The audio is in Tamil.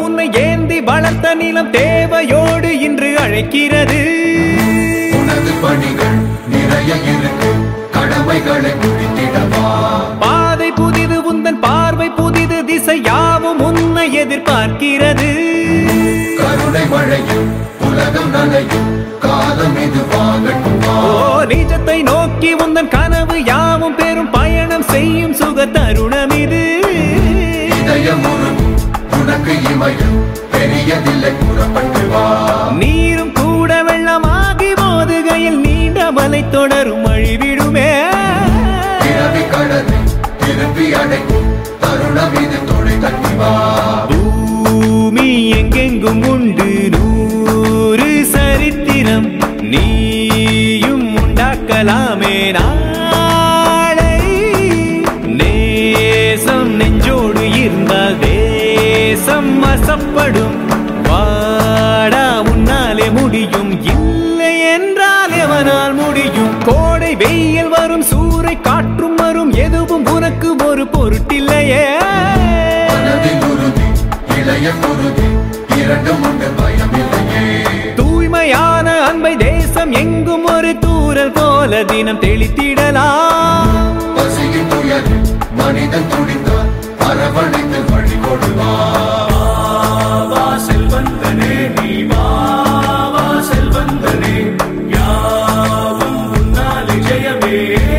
உன்னை ஏந்தி வளர்த்த நிலம் தேவையோடு இன்று அழைக்கிறது உனது பணிகள் நிறைய இருக்கு கடமைகளை முடித்திடவா பாதை புதிது உந்தன் பார்வை புதிது திசை யாவும் உன்னை எதிர்பார்க்கிறது கருணை மழையும் உலகம் நனையும் காலம் இது வாங்கட்டும் வா. ஓ நிஜத்தை நோக்கி உந்தன் கனவு யாவும் பெரும் பயணம் செய்யும் சுக தருணம் இது இதயம் உருகும் உனக்கு இமயம் பெரியதில்லை கூறப்பட்டு வா நீரும் கூட வெள்ளமாகி மோதுகையில் நீண்ட மலை தொடரும் அழிவிடுமே பிறவி கடலை திருப்பி அடைக்கும் தருணம் இது தொலை தட்டி வா பூமி எங்கெங்கும் உண்டு நூறு சரித்திரம் நீயும் உண்டாக்கலாமே நாளை நேசம் நெஞ்சோடு இருந்தால் தேசம் வசப்படும் வாடா உன்னாலே முடியும் இல்லை என்றால் எவனால் முடியும் கோடை வெயில் வரும் சூறை காற்றும் வரும் எதுவும் உனக்கு ஒரு பொருட்டில்லையே மனதில் உறுதி இளைய குருதி இரண்டும் உண்டு பயமில்லையே தூய்மையான அன்பை தேசம் எங்கும் ஒரு தூரல் போல தினம் தெளித்திடலாம் பசியின் துயரில் மனிதன் துடித்தால் அரவணைத்து வழி கொடுவா வா செல்வந்தனே நீ வா வா செல்வந்தனே யாவும் உன்னாலே ஜெயமே